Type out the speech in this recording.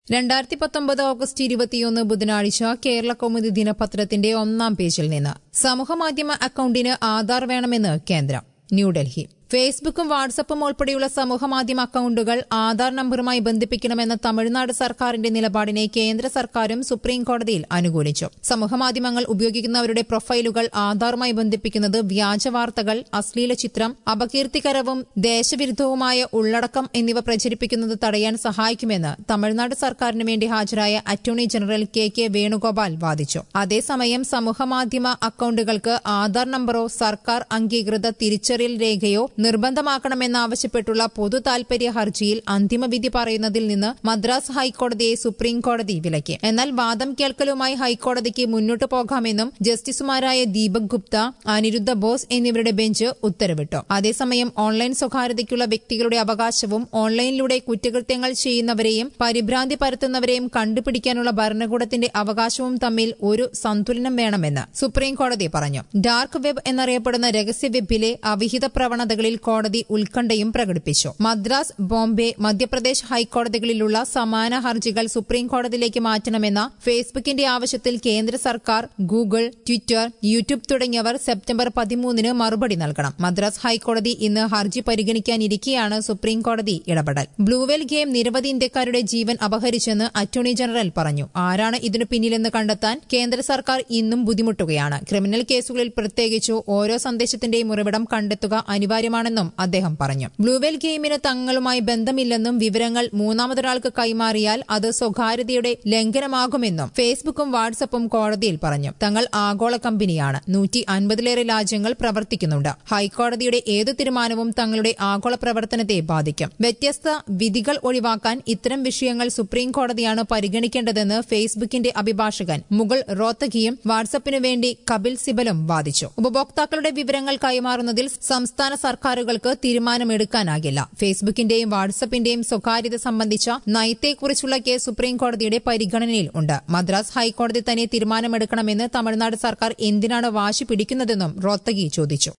രണ്ടായിരത്തി പത്തൊമ്പത് ഓഗസ്റ്റ് ഇരുപത്തിയൊന്ന് ബുധനാഴ്ച കേരള കൗമുദി ദിനപത്രത്തിന്റെ ഒന്നാം പേജിൽ നിന്ന് സമൂഹമാധ്യമ അക്കൌണ്ടിന് ആധാർ വേണമെന്ന് കേന്ദ്രം ന്യൂഡൽഹി ഫേസ്ബുക്കും വാട്സപ്പും ഉൾപ്പെടെയുള്ള സമൂഹമാധ്യമ അക്കൌണ്ടുകൾ ആധാർ നമ്പറുമായി ബന്ധിപ്പിക്കണമെന്ന തമിഴ്നാട് സർക്കാരിന്റെ നിലപാടിനെ കേന്ദ്ര സർക്കാരും സുപ്രീം കോടതിയിൽ അനുകൂലിച്ചു സമൂഹമാധ്യമങ്ങൾ ഉപയോഗിക്കുന്നവരുടെ പ്രൊഫൈലുകൾ ആധാറുമായി ബന്ധിപ്പിക്കുന്നത് വ്യാജ വാർത്തകൾ അശ്ലീല ചിത്രം അപകീർത്തികരവും ദേശവിരുദ്ധവുമായ ഉള്ളടക്കം എന്നിവ പ്രചരിപ്പിക്കുന്നത് തടയാൻ സഹായിക്കുമെന്ന് തമിഴ്നാട് സർക്കാരിന് വേണ്ടി ഹാജരായ attorney general K K Venugopal വാദിച്ചു അതേസമയം സമൂഹമാധ്യമ അക്കൌണ്ടുകൾക്ക് ആധാർ നമ്പറോ സർക്കാർ അംഗീകൃത തിരിച്ചറിയൽ രേഖയോ നിർബന്ധമാക്കണമെന്നാവശ്യപ്പെട്ടുള്ള പൊതു താൽപര്യ ഹർജിയിൽ അന്തിമവിധി പറയുന്നതിൽ നിന്ന് മദ്രാസ് ഹൈക്കോടതിയെ സുപ്രീം കോടതി വിലക്കി എന്നാൽ വാദം കേൾക്കലുമായി ഹൈക്കോടതിക്ക് മുന്നോട്ടു പോകാമെന്നും ജസ്റ്റിസുമാരായ ദീപക് ഗുപ്ത അനിരുദ്ധ ബോസ് എന്നിവരുടെ ബെഞ്ച് ഉത്തരവിട്ടു അതേസമയം ഓൺലൈൻ സ്വകാര്യതയ്ക്കുള്ള വ്യക്തികളുടെ അവകാശവും ഓൺലൈനിലൂടെ കുറ്റകൃത്യങ്ങൾ ചെയ്യുന്നവരെയും പരിഭ്രാന്തി പരത്തുന്നവരെയും കണ്ടുപിടിക്കാനുള്ള ഭരണകൂടത്തിന്റെ അവകാശവും തമ്മിൽ ഒരു സന്തുലനം വേണമെന്ന് സുപ്രീം കോടതി പറഞ്ഞു ഡാർക്ക് വെബ് എന്നറിയപ്പെടുന്ന രഹസ്യ വെബിലെ അവിഹിത പ്രവണതകളിൽ കോടതി ഉത്കണ്ഠയും പ്രകടിപ്പിച്ചു മദ്രാസ് ബോംബെ മധ്യപ്രദേശ് ഹൈക്കോടതികളിലുള്ള സമാന ഹർജികൾ സുപ്രീം കോടതിയിലേക്ക് മാറ്റണമെന്ന ഫേസ്ബുക്കിന്റെ ആവശ്യത്തിൽ കേന്ദ്ര സർക്കാർ ഗൂഗിൾ ട്വിറ്റർ യൂട്യൂബ് തുടങ്ങിയവർ സെപ്റ്റംബർ പതിമൂന്നിന് മറുപടി നൽകണം മദ്രാസ് ഹൈക്കോടതി ഇന്ന് ഹർജി പരിഗണിക്കാനിരിക്കെയാണ് സുപ്രീം കോടതി ഇടപെടൽ ബ്ലൂവെൽ ഗെയിം നിരവധി ഇന്ത്യക്കാരുടെ ജീവൻ അപഹരിച്ചെന്ന് അറ്റോർണി ജനറൽ പറഞ്ഞു ആരാണ് ഇതിനു പിന്നിലെന്ന് കണ്ടെത്താൻ കേന്ദ്ര സർക്കാർ ഇന്നും ബുദ്ധിമുട്ടുകയാണ് ക്രിമിനൽ കേസുകളിൽ പ്രത്യേകിച്ചു ഓരോ സന്ദേശത്തിന്റെയും ഉറവിടം കണ്ടെത്തുക അനിവാര്യമാണെന്നും അദ്ദേഹം പറഞ്ഞു ബ്ലൂവെൽ ഗെയിമിന് തങ്ങളുമായി ബന്ധമില്ലെന്നും വിവരങ്ങൾ മൂന്നാമതൊരാൾക്ക് കൈമാറിയാൽ അത് സ്വകാര്യതയുടെ ലംഘനമാകുമെന്നും ഫേസ്ബുക്കും വാട്സപ്പും കോടതിയിൽ പറഞ്ഞു തങ്ങൾ ആഗോള കമ്പനിയാണ് നൂറ്റി അൻപതിലേറെ രാജ്യങ്ങൾ പ്രവർത്തിക്കുന്നുണ്ട് ഹൈക്കോടതിയുടെ ഏതു തീരുമാനവും തങ്ങളുടെ ആഗോള പ്രവർത്തനത്തെ ബാധിക്കും വ്യത്യസ്ത വിധികൾ ഒഴിവാക്കാൻ ഇത്തരം വിഷയങ്ങൾ സുപ്രീം കോടതിയാണ് പരിഗണിക്കേണ്ടതെന്ന് ഫേസ്ബുക്കിന്റെ അഭിഭാഷകൻ മുഗൾ റോത്തഗിയും വാട്സപ്പിനു വേണ്ടി കപിൽ സിബലും വാദിച്ചു ഉപഭോക്താക്കളുടെ വിവരങ്ങൾ കൈമാറുന്നതിൽ സംസ്ഥാന സർക്കാരുകൾക്ക് തീരുമാനമെടുക്കാനാകില്ല ഫേസ്ബുക്കിന്റെയും വാട്സപ്പിന്റെയും സ്വകാര്യത സംബന്ധിച്ച നയത്തെക്കുറിച്ചുള്ള കേസ് സുപ്രീം കോടതിയുടെ പരിഗണനയിൽ ഉണ്ട് മദ്രാസ് ഹൈക്കോടതി തന്നെ തീരുമാനമെടുക്കണമെന്ന് തമിഴ്നാട് സർക്കാർ എന്തിനാണ് വാശി പിടിക്കുന്നതെന്നും റോത്തഗി ചോദിച്ചു